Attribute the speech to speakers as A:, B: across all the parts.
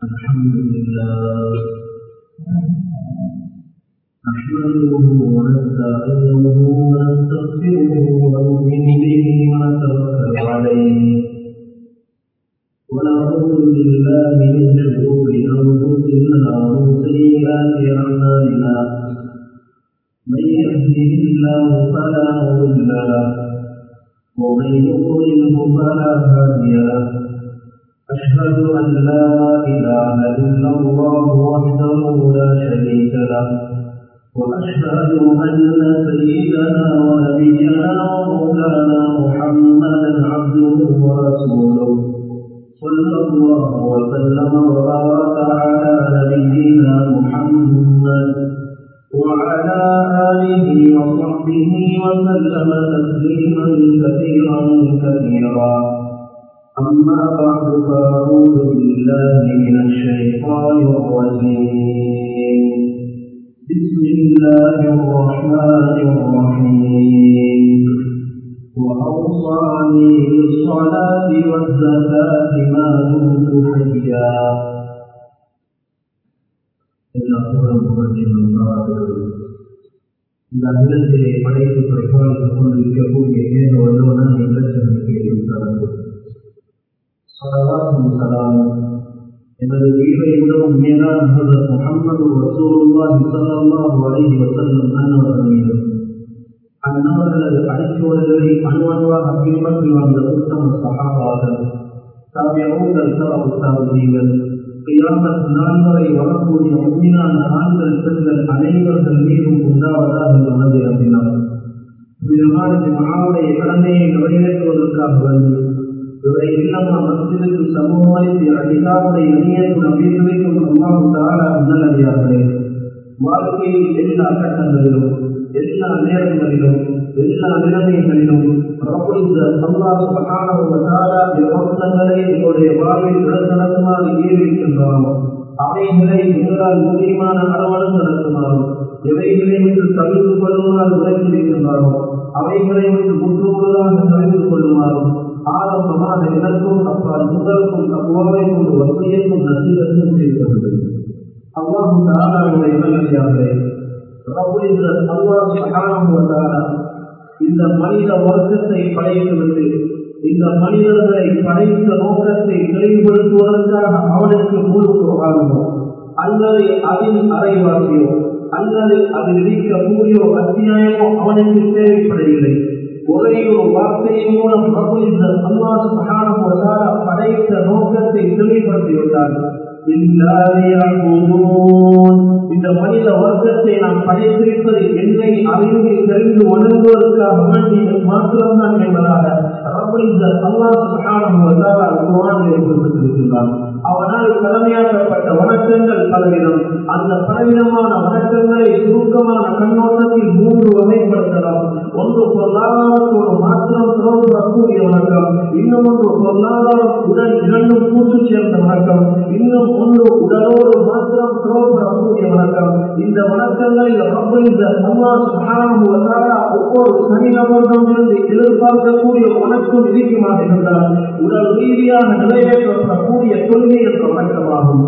A: الحمد لله نحمده ونستعينه ونستغفره ونؤمن به ونتوكل عليه ونعوذ بالله من شرور انفسنا ومن سيئات اعمالنا من يهده الله فلا مضل له ومن يضلله فلا هادي له أشهد أن لا إله إلا الله وحده لا شريك له وأشهد أن سيدنا ونبينا ومولانا محمدا عبده ورسوله صلى الله وسلم وبارك على نبينا محمد وعلى آله وصحبه وسلم تسليما كثيرا كثيرا أما بعد فأعوذ بالله من الشيطان الرجيم بسم الله الرحمن الرحيم وأوصاني بالصلاة والزكاة ما دمت حيا எல்லா புகழும் புகழ்ச்சியும் இந்த அகிலத்திலே படைத்து பரிபாலித்துக் கொண்டிருக்கக்கூடிய ஏக வல்லவனான இலட்சணத்தை எழுத்தார்கள் சலவாத்தும் சலாமும் எனது உயிரை விடவும் மேலான ஹசரத் முகமது ரசூலுல்லாஹி ஸல்லல்லாஹு அலைஹி வஸல்லம் அன்னவர்கள் மீது அன்னவர்களது அடிச்சோடுகளை அணுவணுவாக பின்பற்றி வந்த உத்தம சகாபார்கள் தாபியங்கள் தவறு தாபியங்கள் கியாமத் நாள் வரை வரக்கூடிய உண்மையான ஆண்கள் பெண்கள் அனைவர்கள் மீதும் உண்டாவதாக என்று உணர்ந்திருந்தார் விதமான மாவுடைய கடமையை நிறைவேற்றுவதற்காக வந்து இவரை இல்லாமல் மத்தியதற்கு சமூகமளித்து அதிகாவுடைய இணையத்துடன் அபிவிருக்கும் அல்லாஹு தாரா நல்லடியார்களே வாழ்க்கையில் எல்லா கட்டங்களிலும் எல்லா நேரங்களிலும் எல்லா நிலைமைகளிலும் அல்லாஹ் சுபகானவத்தாரா விமர்சனங்களை என்னுடைய வாழ்வில் நடத்துமாறு ஏறியிருக்கின்றானோ அவைகளை உங்களால் முக்கியமான அளவலும் நடத்துமாறும் எவைகளை விட்டு தவிர்த்து கொள்ளுமாறு விளக்கியிருக்கின்றாரோ அவைகளை விட்டு முற்றுமுழுதாக தவிர்த்து கொள்ளுமாறும் ஆரம்பமாக எனக்கும் அப்பால் உங்களுக்கும் அவ்வாவை கொண்டு வசையக்கும் நசீரத்தும் செய்கிறது அல்லாஹு தாராவுடைய நல்லதாகவே இந்த மனித வர்க்கத்தை படைத்துவிட்டு இந்த மனிதர்களை படைத்த நோக்கத்தை தெளிவுபடுத்துவதற்காக அவனுக்கு முழு ஆகுமோ அல்லது அதில் அரைவாசியோ அல்லது அதில் இருக்கக்கூடியோ அத்தியாயமோ அவனுக்கு தேவைப்படவில்லை ஒரே ஒரு வார்த்தையின் மூலம் படைத்த நோக்கத்தை தெளிவுபடுத்திவிட்டார் இந்த மனித வர்க்கத்தை நாம் படைத்திருப்பது என்னை அறிந்து தெரிந்து வணங்குவதற்காக மாத்திரம்தான் என்பதாக அவனால் கடமையாக்கப்பட்ட வணக்கங்கள் பலவிதம் அந்த பலவிதமான வணக்கங்களை சுருக்கமான கண்ணோட்டத்தில் மூன்று வகைப்படுத்தலாம் ஒன்று பொருளாதாரத்தோடு மாத்திரம் தொடர்பு வரக்கூடிய வணக்கம் இன்னும் ஒன்று பொருளாதாரம் உடல் இரண்டும் கூட்டு சேர்ந்த வணக்கம் இன்னும் ஒன்று உடலோடு மாத்திரம் தொடர்பு வரக்கூடிய வணக்கம் இந்த வணக்கங்களில் ஒவ்வொரு தனிநபரிடமிருந்து எதிர்பார்க்கக்கூடிய வணக்கம் இருக்குமாக இருந்தால் உடல் ரீதியாக நிறைவேற்றப்படக்கூடிய கொள்கை என்ற வணக்கமாகும்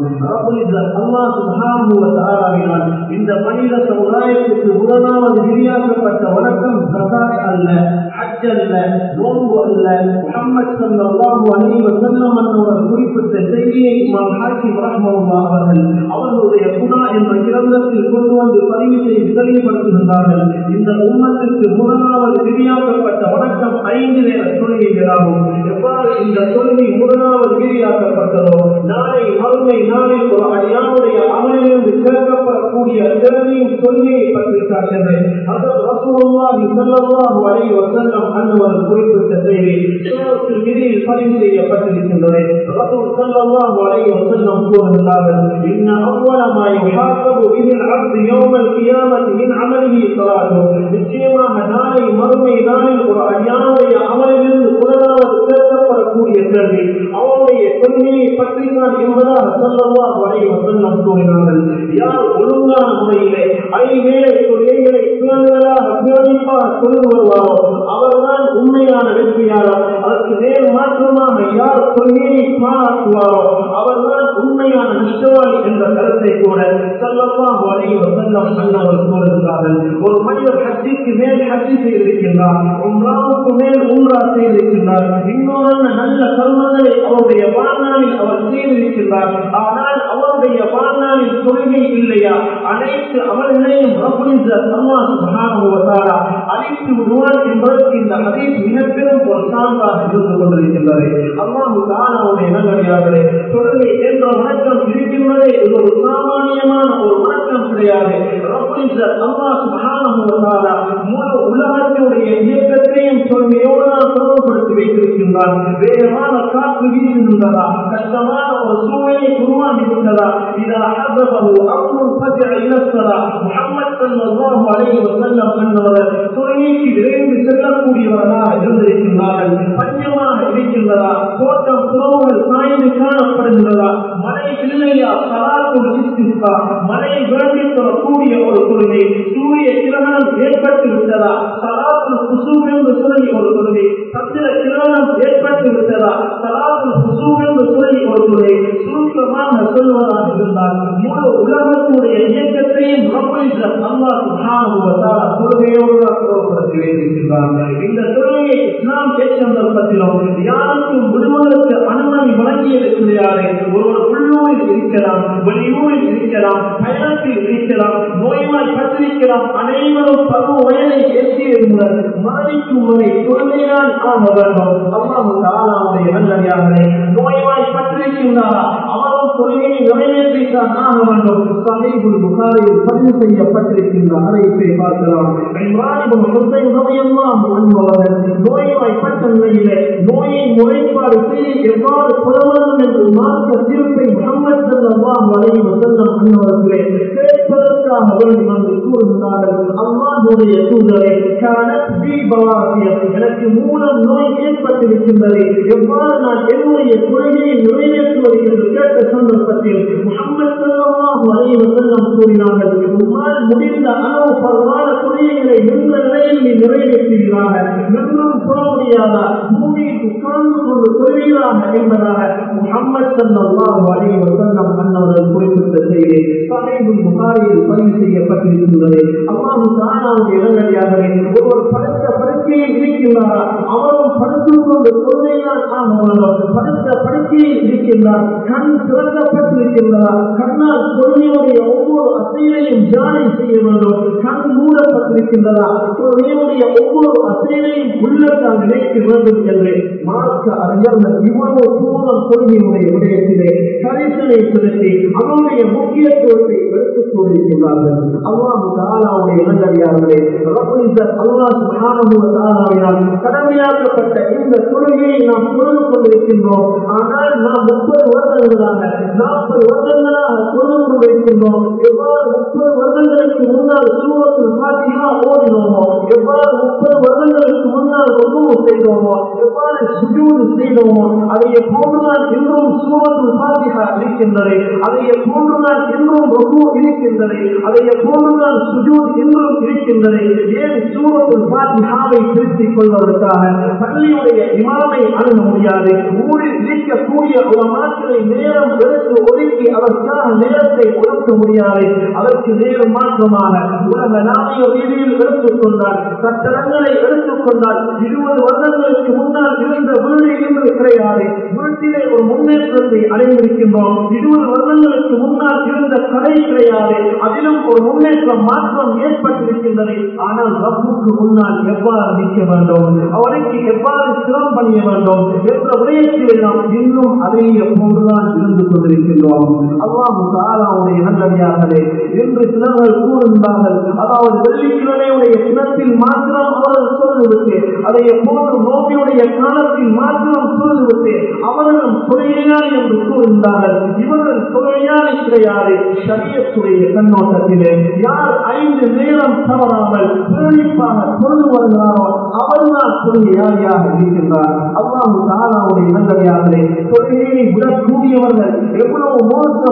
A: இந்த மனித சமுதாயத்துக்கு முதலாவது விரியாக்கப்பட்ட வணக்கம் சகாய் அல்ல ஹஜ் அல்ல நோன்பு அல்ல முகமது சல்லாஹு அலி வசல்லம் என்பவர் குறிப்பிட்ட செய்தியை இமாம் ஹாக்கிம் ரஹ்மல்லா அவர்கள் அவர்களுடைய குணா என்ற கிரந்தத்தில் கொண்டு வந்து பதிவு செய்து தெளிவுபடுத்துகின்றார்கள் இந்த உண்மத்திற்கு முதலாவது விரியாக்கப்பட்ட வணக்கம் ஐந்து நேர தொழுகைகளாகும் எவ்வாறு இந்த தொழுகை முதலாவது விரியாக்கப்பட்டதோ நாளை மறுமை நாளில் ஒரு அடியானுடைய அமலிலிருந்து சேர்க்கப்படக்கூடிய திறமையும் தொழுகையை பற்றி காட்டுகிறேன் அதற்கு ரசூலுல்லாஹி ஸல்லல்லாஹு அலைஹி வஸல்லம் அன்னவர் குறிப்பிட்ட செய்தி சூரத்துல் விதியில் பதிவு செய்யப்பட்டிருக்கின்றது ரசூல் ஸல்லல்லாஹு அலைஹி வஸல்லம் கூறுகிறார்கள் இன்ன அவ்வள மா யுஹாசபு பிஹி அல்-அப்து யௌம அல்-கியாமத்தி மின் அமலிஹி ஸலாத்து நிச்சயமாக நாளை மறுமை நாளில் ஒரு அடியானுடைய அமலிலிருந்து முதலாவது சேர்க்கப்படக்கூடிய கேள்வி அவனுடைய கொள்கையை பற்றி தான் என்பதாக ஸல்லல்லாஹு அலைஹி வஸல்லம் கூறினார்கள் யார் ஒழுங்கான முறையிலே ஐவேளை கொள்கைகளை பேணுதலாக பேணிப்பாக கொண்டு வருவாரோ அவர்தான் உண்மையான வெற்றியாளர் அதற்கு நேர் மாற்றமாக யார் கொள்கையை பாராட்டுவாரோ அவர்தான் உண்மை உண்மையான நஷ்டவாளி என்ற கருத்தை கூட சொல்லலாம் வரைய வசல்லம் அண்ணவர் கூறுகிறார்கள் ஒரு மனிதர் ஹஜ்ஜிக்கு மேல் ஹஜ்ஜி செய்திருக்கின்றார் உம்ராவுக்கு மேல் உம்ரா செய்திருக்கின்றார் இன்னொரு நல்ல கர்மங்களை அவருடைய வாழ்நாளில் அவர் செய்திருக்கின்றார் ஆனால் அவருடைய வாழ்நாளில் கொள்கை இல்லையா அனைத்து அமல்களையும் அழித்து விடுவார் என்பதற்கு இந்த ஹதீஸ் மிகப்பெரும் ஒரு சான்றாக இருந்து கொண்டிருக்கின்றது அல்லாஹு தானாவுடைய நல்லடியார்களே தொழுகை என்ற வணக்கம் இருக்கின்றதே இது ஒரு சாமானியமான ஒரு வணக்கம் கிடையாது அல்லாஹ் சுபஹானஹு முழு உலகத்தினுடைய இயக்கத்தையும் தொழுகையோடு நான் தொடர்புபடுத்தி வைத்திருக்கின்றான் வேகமான காற்று வீசுகின்றதா கஷ்டமான ஒரு சூழலை உருவாகி விட்டதா இதா ஹதபஹு அம்ருன் ஃபஜஅ இலஸ்ஸலா முஹம்மத் ஸல்லல்லாஹு அலைஹி வஸல்லம் என்பவர் தொழுகைக்கு விரைந்து செல்லக்கூடியவர்களாக இருந்திருக்கின்றார்கள் பஞ்சமாக இருக்கின்றதா தோட்டம் புறவுகள் சாய்ந்து காணப்படுகின்றதா மழை இல்லையா சலாத்துல் இஸ்திஸ்கா மழை வேண்டி தரக்கூடிய ஒரு கொள்கை சூரிய கிரகணம் ஏற்பட்டு விட்டதா சலாத்துல் குசூம் என்று சொல்லி ஒரு கொள்கை சந்திர கிரகணம் ஏற்பட்டு விட்டதா சலாத்துல் குசூம் என்று சொல்லி ஒரு கொள்கை சுருக்கமாக சொல்வதாக இருந்தால் முழு உலகத்தினுடைய இயக்கத்தையும் அல்லாஹ் சுப்ஹானஹு வ தஆலா கொள்கையோடு தொடர்புபடுத்தி வைத்திருக்கிறார் இந்த தொழுகையை இஸ்லாம் சந்தர்ப்பத்திலும் யாருக்கும் விடுவதற்கு அனுமதி வழங்கியது கிடையாது ஒருவர் உள்ளூரில் இருக்கலாம் வெளியூரில் இருக்கலாம் பயணத்தில் இருக்கலாம் நோய்வாய் பற்றிருக்கலாம் அனைவரும் பருவ வயதை எட்டியிருந்தனர் மரணிக்கும் வரை தொழுகைதான் ஆக வேண்டும் அல்லாஹு தாலாவுடைய நல்லடியார்களே நோய்வாய் பற்றிருக்கின்றாரா அவரும் தொழுகையை நிறைவேற்றித்தான் ஆக வேண்டும் சமீபுல் புகாரில் பதிவு செய்யப்பட்டிருக்கின்ற அழைப்பை பார்க்கலாம் இப்ராஹிம் ஹுசைன் ரலியல்லாஹு அன்ஹு அவர்கள் நோய்வாய்ப்பட்ட நிலையிலே நோயை முறைப்பாடு செய்ய எவ்வாறு புலவரும் என்று மார்க்க தீர்ப்பை முகமது ஸல்லல்லாஹு அலைஹி வஸல்லம் அன்னவர்களே கேட்பதற்காக வேண்டி வந்து கூறுகிறார்கள் அல்லாஹ்வுடைய தூதரை கானத் பி பவாசிய எனக்கு மூலம் நோய் ஏற்பட்டிருக்கின்றது எவ்வாறு நான் என்னுடைய கொள்கையை நிறைவேற்றுவது என்று கேட்ட சந்தர்ப்பத்தில் முகமது ஸல்லல்லாஹு அலைஹி வஸல்லம் கூறினார்கள் உம்மால் முடிந்த அளவு பரவான கொள்கைகளை நின்ற நிலையில் நீ நிறைவேற்றுகிறாக நின்றும் போக முடியாதா பூமியில் உட்கார்ந்து கொண்டு கொள்கிறாக என்பதாக முகமது ஸல்லல்லாஹு அலைஹி வஸல்லம் அன்னவர்கள் குறிப்பிட்ட செய்தி சஹீஹுல் புகாரியில் பதிவு செய்யப்பட்டிருக்கின்றது அல்லாஹ் தஆலாவுடைய இளங்கடியார்களே ஒருவர் படுத்த படுக்கையில் இருக்கின்றாரா அவரும் படுத்துக் கொண்டு கொள்கைதான் ஆக வேண்டும் படுத்த படுக்கையில் இருக்கின்றார் கண் திறக்கப்பட்டிருக்கின்றதா கண்ணால் கொள்கையுடைய ஒவ்வொரு அசைவையும் தியானை செய்ய வேண்டும் கண் மூடப்பட்டிருக்கின்றதா கொள்கையுடைய ஒவ்வொரு அசைவையும் உள்ளத்தால் நினைக்க வேண்டும் என்று மார்க்க அறிஞர்கள் இவ்வளவு தூரம் கொள்கையுடைய விடயத்திலே கரிசனை செலுத்தி அவருடைய முக்கியத்துவத்தை எடுத்துக் கொண்டிருக்கிறார்கள் அல்லாஹு தாலாவுடைய இளந்தறியார்களே அல்லாஹ் சுப்ஹானஹு வ தஆலாவினால் கடமையாக்கப்பட்ட இந்த தொழுகையை நாம் தொழுது கொண்டிருக்கின்றோம் ஆனால் நாம் முப்பது வருடங்களாக நாற்பது வருடங்களாக தொழுது கொண்டிருக்கின்றோம் எவ்வாறு முப்பது வருடங்களுக்கு முன்னால் சூரத்தில் பாத்தியா ஓடினோமோ எவ்வாறு முப்பது வருடங்களுக்கு முன்னால் ஒவ்வொரு செய்தோமோ எவ்வாறு சுஜூடு செய்தோமோ அதைய போன்றுதான் இன்னும் சூரத்தில் பாத்தியா இருக்கின்றது அதைய போன்றுதான் இன்னும் ரொம்ப இருக்கின்றது அதைய போன்றுதான் சுஜூத் இன்னும் இருக்கின்றது ஏன் சூரத்தில் பாத்தியாவை திருத்திக் கொள்வதற்காக பள்ளியுடைய இமாமை அணுக முடியாது ஊரில் இருக்கக்கூடிய ஒரு மாற்றத்தை நேரம் எடுத்து ஒதுக்கி அதற்கான நேரத்தை ஒதுக்க முடியாது அதற்கு நேரம் மாற்றமாக உலக நாணய ரீதியில் எடுத்துக் கொண்டால் கட்டடங்களை எடுத்துக் கொண்டால் இருபது வருடங்களுக்கு முன்னால் இருந்த வீடு இன்று கிடையாது வீட்டிலே ஒரு முன்னேற்றத்தை அடைந்திருக்கின்றோம் இருபது வருடங்களுக்கு முன்னால் இருந்த கடை கிடையாது அதிலும் ஒரு முன்னேற்றம் மாற்றம் ஏற்பட்டிருக்கின்றது ஆனால் ரப்புக்கு முன்னால் எவ்வாறு நிற்க வேண்டும் அவருக்கு எவ்வாறு சிரம் பண்ணிய வேண்டும் என்ற விடயத்தில் நாம் இன்னும் அதைய போன்றுதான் இருந்து கொண்டிருக்கின்றோம் அல்லாஹு தாலாவுடைய நல்லடியார்களே என்று சிலர்கள் கூறுகின்றார்கள் அதாவது வெள்ளிக்கிழமையுடைய தினத்தில் மாத்திரம் அவர்கள் சொல்லிவிட்டு அதை போன்று நோக்கியுடைய காலத்தில் மாத்திரம் சொல்லிவிட்டு அவர்களும் தொழிலாளி என்று கூறுகின்றார்கள் இவர்கள் தொழிலாளி கிடையாது சரியத்துடைய கண்ணோட்டத்திலே யார் ஐந்து நேரம் தவறாமல் பேணிப்பாக தொழுது வருகிறாரோ அவர்தான் தொழிலாளியாக இருக்கின்றார் அல்லாஹு தாலாவுடைய நல்லடியார்களே தொழிலை விடக்கூடியவர்கள் எவ்வளவு மோசமானவர்கள்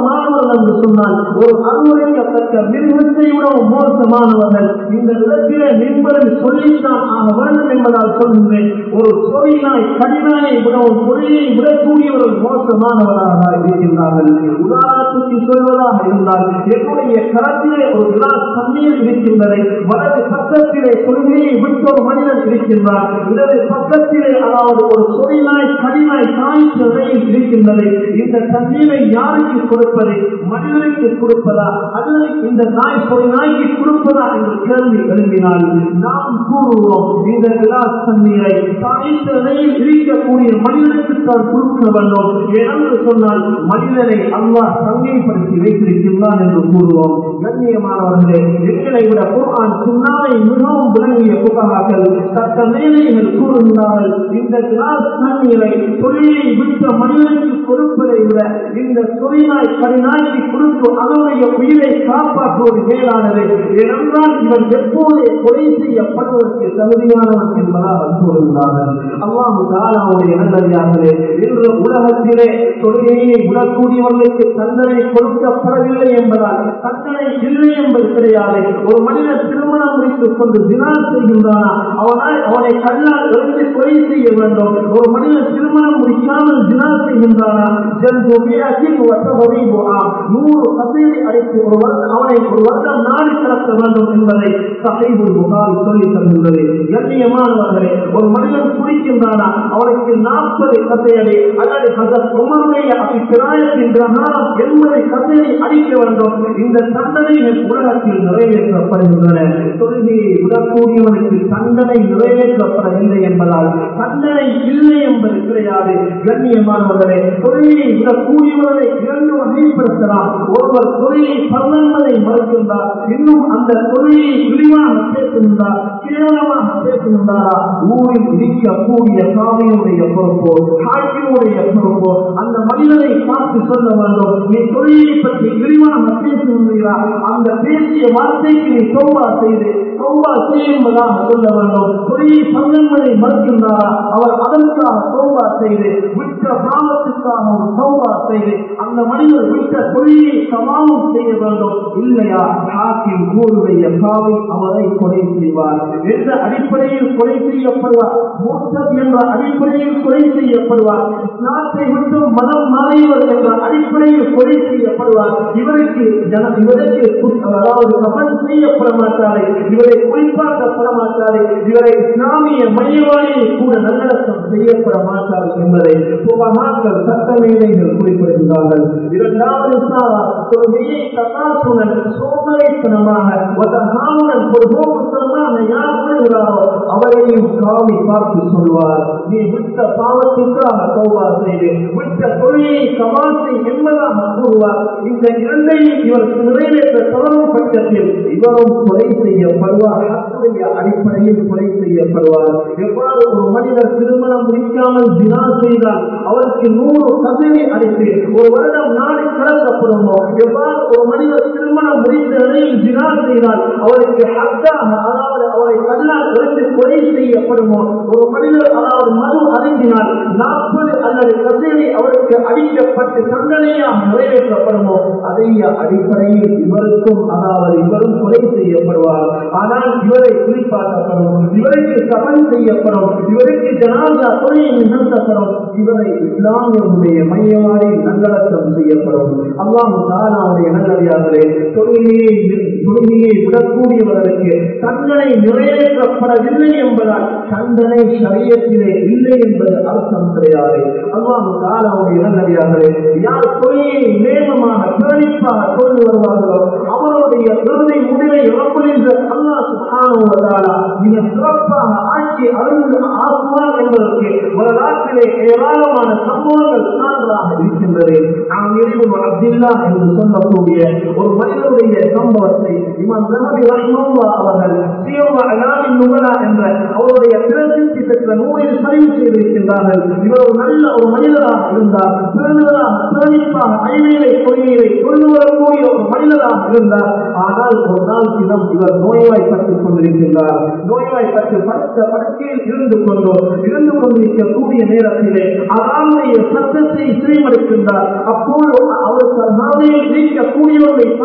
A: சொல்லுவார்கள் என்று சொன்னால் ஒரு அனுமதிக்கத்தக்க மிருகத்தை விடவும் மோசமானவர்கள் இந்த இடத்திலே மின்பரில் சொல்லித்தான் ஆக வேண்டும் என்பதால் சொல்லுகிறேன் ஒரு சொறினாய் கடினாயை விடவும் பொறியை விடக்கூடியவர்கள் மோசமானவராக இருக்கின்றார்கள் உதாரணத்துக்கு சொல்வதாக இருந்தால் என்னுடைய கரத்திலே ஒரு கிளாஸ் தண்ணீர் இருக்கின்றது வலது பக்கத்திலே கொள்கையை விட்ட ஒரு மனிதன் இருக்கின்றார் இடது பக்கத்திலே அதாவது ஒரு சொறினாய் கடினாய் தாய் சிறையில் இருக்கின்றது இந்த தண்ணீரை யாருக்கு கொடுப்பது மனிதனுக்கு கொடுப்பதா அல்லது இந்த நாய் ஒரு நாய்க்கு கொடுப்பதா என்று கேள்வி எழுப்பினால் நாம் கூறுவோம் இந்த கிளாஸ் தண்ணீரை தாய் சிறையில் இருக்கக்கூடிய மனிதனுக்கு தான் கொடுக்க வேண்டும் ஏனென்று சொன்னால் மனிதனை அல்லாஹ் தங்கைப்படுத்தி வைத்திருக்கின்றான் என்று கூறுவோம் கண்ணியமானவர்களே எங்களை விட குர்ஆன் சுண்ணாவை மிகவும் விளங்கிய புகாக்கள் தக்க மேலைகள் கூறுகிறார்கள் இந்த கிளாஸ் தண்ணீரை தொழிலை விட்ட மனிதனுக்கு கொடுப்பதை விட இந்த தொழிலாய் கடினாய்க்கு கொடுத்து அதனுடைய உயிரை காப்பாற்றுவது மேலானது ஏனென்றால் இவன் எப்போதே கொலை செய்யப்படுவதற்கு தகுதியானவன் என்பதாக கூறுகிறார்கள் அல்லாஹு தாலாவுடைய நல்லதாகவே இன்று உலகத்திலே தொழுகையை விடக்கூடியவர்களுக்கு தண்டனை கொடுக்கப்படவில்லை என்பதால் தண்டனை இல்லை என்பது கிடையாது ஒரு மனிதன் திருமணம் முடித்துக் கொண்டு தினால் செய்கின்றானா அவனால் அவனை கல்லால் இருந்து கொலை செய்ய வேண்டும் ஒரு மனிதன் திருமணம் முடிக்காமல் தினால் செய்கின்றானா சென்று மீராக்கில் வசபதி நூறு கசேரி அடைத்து ஒரு வருடம் அவனை ஒரு வருடம் நாடி கடத்த வேண்டும் என்பதை சகைபுல் புகாரி சொல்லி தருகின்றது கண்ணியமானவர்களே ஒரு மனிதன் குடிக்கின்றானா அவனுக்கு நாற்பது கசையடி அல்லது ஹசத் உமருடைய அபிப்பிராயத்தின் பிரகாரம் எண்பது கசையை அடிக்க வேண்டும் இந்த தண்டனைகள் உலகத்தில் நிறைவேற்றப்படுகின்றன தொழுகையை விடக்கூடியவனுக்கு தண்டனை நிறைவேற்றப்படவில்லை என்பதால் தண்டனை இல்லை என்பது கிடையாது கண்ணியமானவர்களே தொழிலை விடக்கூடியவர்களை இரண்டு வகைப்படுத்தலாம் ஒருவர் தொழிலை பல்லன்பதை மறுக்கின்றார் இன்னும் அந்த தொழிலை விரிவாக பேசுகின்றார் கேவலமாக பேசுகின்றாரா ஊரில் இருக்கக்கூடிய சாமியுடைய பொறுப்போ ஹாக்கியுடைய பொறுப்போ அந்த மனிதனை பார்த்து சொல்ல வேண்டும் நீ தொழிலை பற்றி விரிவாக பேசுகின்றீரா அந்த பேசிய வார்த்தைக்கு நீ சோபா செய்து சோபா செய்யும்பதாக சொல்ல வேண்டும் தொழிலை பல்லன்பதை மறுக்கின்றாரா அவர் அதற்காக சோபா செய்து விட்ட பாவத்துக்காக சோபா செய்து அந்த மனிதர் விட்ட தொழிலை சமாளம் செய்ய வேண்டும் இல்லையா ஹாக்கிம் ஊருடைய சாவை அவரை கொலை செய்வார் என்ற அடிப்படையில் கொலை செய்யப்படுவார் மூத்தம் என்ற அடிப்படையில் கொலை செய்யப்படுவார் நாட்டை விட்டு மதம் மாறியவர் என்ற அடிப்படையில் கொலை செய்யப்படுவார் இவருக்கு ஜன இவருக்கு அதாவது கபன் செய்யப்பட மாட்டாரே இவரை குறிப்பாக்கப்பட மாட்டாரே இவரை இஸ்லாமிய மையவாளியை கூட நல்லடக்கம் செய்யப்பட மாட்டார் என்பதை புகமாக்கள் சட்டமேதைகள் குறிப்பிடுகிறார்கள் இரண்டாவது சாரா தொழுகையை தகாசுடன் சோதனைத்தனமாக ஒத்தகாமுடன் ஒரு போக்குத்தனமாக யார் விடுகிறாரோ அவரையும் காவி பார்த்து சொல்வார் நீ விட்ட பாவத்திற்காக சௌபா செய்து விட்ட தொழிலை கவாசை என்பதாக கூறுவார் இந்த இரண்டையும் இவருக்கு நிறைவேற்ற தொடரும் பட்சத்தில் இவரும் கொலை செய்யப்படுவார் ஹக்குடைய அடிப்படையில் கொலை செய்யப்படுவார் எவ்வாறு ஒரு மனிதர் திருமணம் முடிக்காமல் தினா செய்தால் அவருக்கு நூறு கதவை அடித்து ஒரு வருடம் நாளை கடத்தப்படுமோ எவ்வாறு ஒரு மனிதர் திருமணம் முடித்த நிலையில் தினா செய்தால் அவருக்கு ஹக்காக அதாவது அவரை கல்லால் இருந்து கொலை செய்யப்படுமோ ஒரு மனிதர் அதாவது மது அறிந்தினால் நாற்பது அல்லது கசேரி அவருக்கு அடிக்கப்பட்டு தண்டனையாக நிறைவேற்றப்படுமோ அதை அடிப்படையில் இவருக்கும் அதாவது இவரும் கொலை செய்யப்படுவார் ஆனால் இவரை குறிப்பாக்கப்படும் இவருக்கு கவன் செய்யப்படும் இவருக்கு ஜனாதா கொலையை நிகழ்த்தப்படும் இவரை இஸ்லாமியருடைய மையவாடி நல்லடக்கம் செய்யப்படும் அல்லாஹு தாலாவுடைய நல்லடியார்களே தொழுகையை தொழுகையை விடக்கூடியவர்களுக்கு தண்டனை நிறைவேற்றப்படவில்லை என்பதால் தண்டனை சரியத்திலே இல்லை என்பது அர்த்தம் கிடையாது அல்லாஹு தாலாவுடைய நல்லடியார்களே யார் தொழிலை நேமமாக பேணிப்பாக கொண்டு வருவார்களோ அவருடைய விருதை முடிவை இழப்புகின்ற அல்லாஹ் சுகானுவதாலா மிக சிறப்பாக ஆட்சி அருந்து ஆகுவார் என்பதற்கு வரலாற்றிலே ஏராளமான சம்பவங்கள் சான்றாக இருக்கின்றது நாம் இறைவன் அப்துல்லா என்று சொல்லக்கூடிய ஒரு மனிதனுடைய சம்பவத்தை இமாம் நபி ரஹ்மல்லா அவர்கள் சியோமா அலாமின் நுகலா என்ற அவருடைய பிரசித்தி பெற்ற நூலில் பதிவு செய்திருக்கின்றார்கள் இவர் ஒரு நல்ல ஒரு மனிதராக இருந்தார் பேணுதலாக பேணிப்பாக ஐநீரை கொள்கையை கொண்டு வரக்கூடிய ஒரு மனிதராக இருந்தார் ஆனால் ஒரு நாள் தினம் இவர் நோய்வாய்ப்பட்டுக் கொண்டிருக்கின்றார் நோய்வாய்ப்பட்டு படுத்த படுக்கையில் இருந்து கொண்டோ இருந்து கொண்டிருக்கக்கூடிய நேரத்திலே அதாவுடைய சத்தத்தை இசைமடுக்கின்றார் அப்போது அவருக்கு அதாவையில்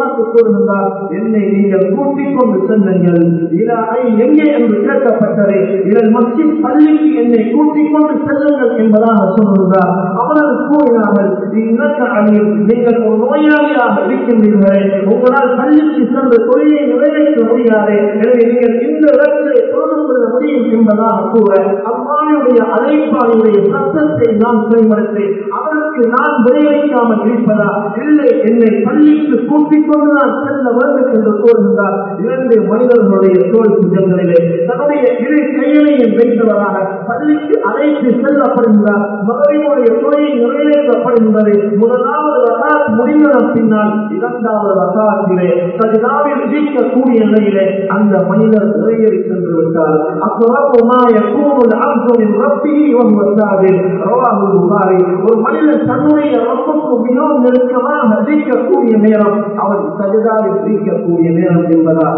A: பார்த்து கூறுகின்றார் என்னை நீங்கள் கூட்டிக் கொண்டு செல்லுங்கள் இலாய் எங்கே என்று கேட்கப்பட்டது இதன் மத்திய பள்ளிக்கு என்னை கூட்டிக் கொண்டு செல்லுங்கள் என்பதாக சொல்லுகிறார் அவர்கள் கூறினார்கள் இன்னக்க அணியில் நீங்கள் ஒரு நோயாளியாக இருக்கின்றீர்களே உங்களால் பள்ளிக்கு சென்று தொழிலை நிறைவேற்ற முடியாது எனவே நீங்கள் இந்த இடத்திலே தொடர்பு கொள்ள முடியும் என்பதாக கூற அம்மாவுடைய அழைப்பாளுடைய சத்தத்தை நான் செயல்படுத்தி அவருக்கு நான் விளைவிக்காமல் இருப்பதா இல்லை என்னை பள்ளிக்கு கூட்டிக் கொண்டு நான் செல்ல வேண்டும் என்று கூறுகின்றார் இரண்டு மனிதர்களுடைய தோல் குஜங்களிலே தன்னுடைய இரு கையிலையும் வைத்தவராக பள்ளிக்கு அழைத்து செல்லப்படுகிறார் மகவினுடைய துறையை நிறைவேற்றப்படுகின்றது முதலாவது வகாத் முடிந்த பின்னால் இரண்டாவது வகாத்திலே சஜிதாவில் இருக்கக்கூடிய நிலையிலே அந்த மனிதர் நிறைவேறி சென்று விட்டார் அப்போமா எப்போது ஆப்தோவின் ரப்பியை ஒரு மனிதன் தன்னுடைய ரப்புக்கு மிகவும் நெருக்கமாக இருக்கக்கூடிய நேரம் அவன் சஜிதாவில் இருக்கக்கூடிய நேரம் என்பதாக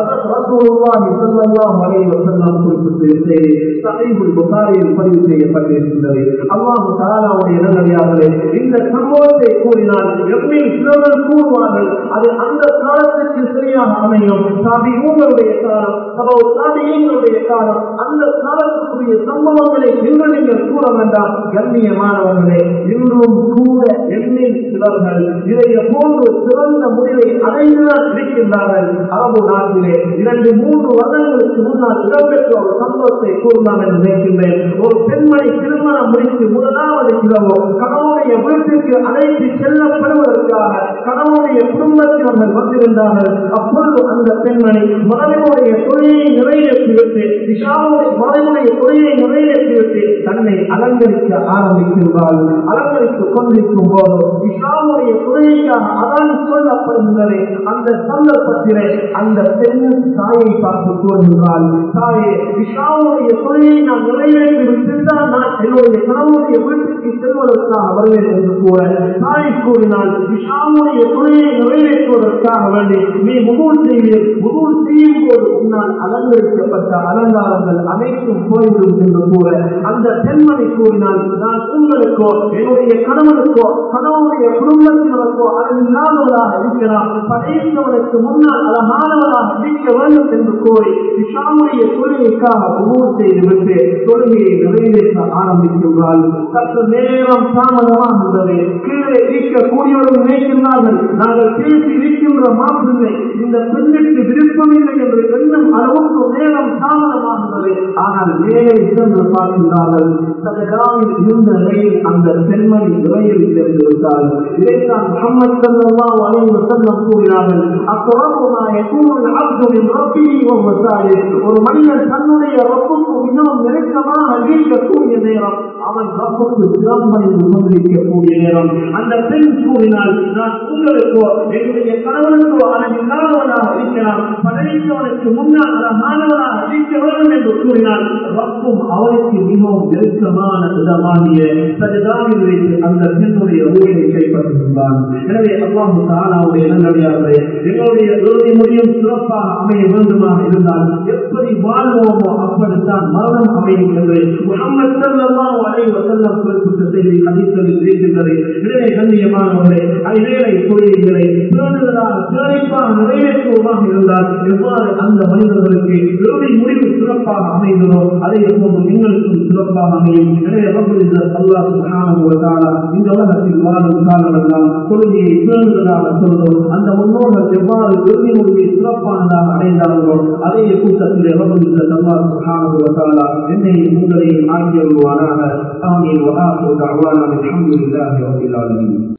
A: பதிவு செய்யப்பட்டிருக்கின்றது அல்லாஹு தாலாவுடைய நிலையாளர்களே இந்த சம்பவத்தை கூறினால் எப்படி சிலர்கள் கூறுவார்கள் அது அந்த காலத்துக்கு சரியாக அமையும் சாதி உங்களுடைய காலம் சபவு சாதியங்களுடைய காலம் அந்த காலத்துக்குரிய சம்பவங்களை நீங்கள் நீங்கள் கூற வேண்டாம் கண்ணியமானவர்களே இன்றும் கூட எண்ணில் சிலர்கள் இதைய போன்று சிறந்த முடிவை அடைந்துதான் இருக்கின்றார்கள் அரபு நாட்டிலே இரண்டு மூன்று வருடங்களுக்கு முன்னால் இடம்பெற்ற ஒரு சம்பவத்தை கூறலாம் என்று நினைக்கின்றேன் ஒரு பெண்மணி திருமணம் முடித்து முதலாவது இரவோ கணவனுடைய வீட்டிற்கு அழைத்து செல்லப்படுவதற்காக கணவனுடைய குடும்பத்தினர்கள் வந்திருந்தார்கள் அப்பொழுது அந்த பெண்மணி மனைவியுடைய தொழிலை நிறைவேற்றிவிட்டு விஷாவுடைய மனைவியுடைய தொழிலை நிறைவேற்றிவிட்டு தன்னை அலங்கரிக்க ஆரம்பிக்கின்றாள் அலங்கரித்துக் கொண்டிருக்கும் போது விஷாவுடைய தொழிலைக்காக அதான் சொல்லப்படுகின்றது அந்த சந்தர்ப்பத்திலே அந்த பெண் தாயை பார்த்து கூறுகின்றாள் தாயே விஷாவுடைய தொழிலை நான் நிறைவேற்றி விட்டுதான் நான் என்னுடைய கணவனுடைய வீட்டுக்கு செல்வதற்காக வருவேன் என்று கூற தாய் கூறினால் விஷாமுடைய தொழிலை நிறைவேற்றுவதற்காக வேண்டி நீ முகூர் செய்வீர் முகூர் செய்யும் போது உன்னால் அலங்கரிக்கப்பட்ட அலங்காரங்கள் அனைத்தும் போய்விடும் என்று கூற அந்த பெண்மணி கூறினால் நான் உங்களுக்கோ என்னுடைய கணவனுக்கோ கணவனுடைய குடும்பத்தினருக்கோ அழகில்லாதவராக இருக்கலாம் படைத்தவனுக்கு முன்னால் அழகானவராக இருக்க வேண்டும் என்று கூறி விஷாமுடைய தொழிலுக்காக முகூர் செய்துவிட்டு தொழுகையை நிறைவேற்ற ஆரம்பிக்கின்றால் சற்று நேரம் தாமதமாகின்றது கீழே இருக்கக்கூடியவர்கள் நினைக்கின்றார்கள் நாங்கள் பேசி இருக்கின்ற மாற்றங்களை இந்த பெண்ணுக்கு விருப்பமில்லை என்று எண்ணும் அளவுக்கு நேரம் தாமதமாகின்றது ஆனால் மேலே சென்று பார்க்கின்றார்கள் சதகாவில் இருந்த நிலையில் அந்த பெண்மணி விலையில் சேர்ந்து விட்டார் இதைத்தான் முகமது சல்லா அலைவு செல்லம் கூறினார்கள் அத்தொடர்புமா எப்போது அப்துலின் ரப்பியை ஒரு மனிதன் தன்னுடைய ரப்புக்கு மிகவும் நெருக்கமாக இருக்கக்கூடிய நேரம் அவன் ரப்புக்கு சிறப்படைந்து கொண்டிருக்கக்கூடிய நேரம் அந்த பெண் கூறினால் நான் உங்களுக்கோ என்னுடைய கணவனுக்கோ அழகில்லாதவனாக இருக்கலாம் படைத்தவனுக்கு முன்னால் அழகானவனாக இருக்க வேண்டும் என்று கூறினால் ரப்பும் அவனுக்கு மிகவும் நெருக்கமான விதமாகிய சஜிதாவில் வைத்து அந்த பெண்ணுடைய ஊழியை கைப்பற்றுகின்றான் எனவே அல்லாஹு தாலாவுடைய நல்லடியார்களே எங்களுடைய இறுதி முடியும் சிறப்பாக அமைய வேண்டுமாக இருந்தால் எப்படி வாழ்வோமோ அப்படித்தான் மரணம் அமையும் என்று முகமது சல்லல்லாஹு அலைஹி வஸல்லம் குறிப்பிட்ட செய்தி ஹதீஸ்களில் இருக்கின்றது எனவே கண்ணியமானவர்களே ஐவேளை தொழில்களை பேணுதலாக சிறப்பாக நிறைவேற்றுவதாக இருந்தால் எவ்வாறு அந்த மனிதர்களுக்கு இறுதி முடிவு சிறப்பாக அமைந்ததோ அதே போன்று எங்களுக்கும் சிறப்பாக அமையும் எனவே அல்லாஹ் சுப்ஹானஹு வ தஆலா இந்த உலகத்தில் வாழும் காலமெல்லாம் தொழுகையை பேணுதலாக சொல்லும் அந்த முன்னோர்கள் எவ்வாறு இறுதி முடிவை சிறப்பானதாக அடைந்தார்களோ அதே கூட்டத்தில் அல்லாஹ் சுப்ஹானஹு வ தஆலா என்னை உங்களை ஆகியவர்களாக ஆமீன் வஆஹிரு தஅவானா அல்ஹம்துலில்லாஹி ரப்பில் ஆலமீன்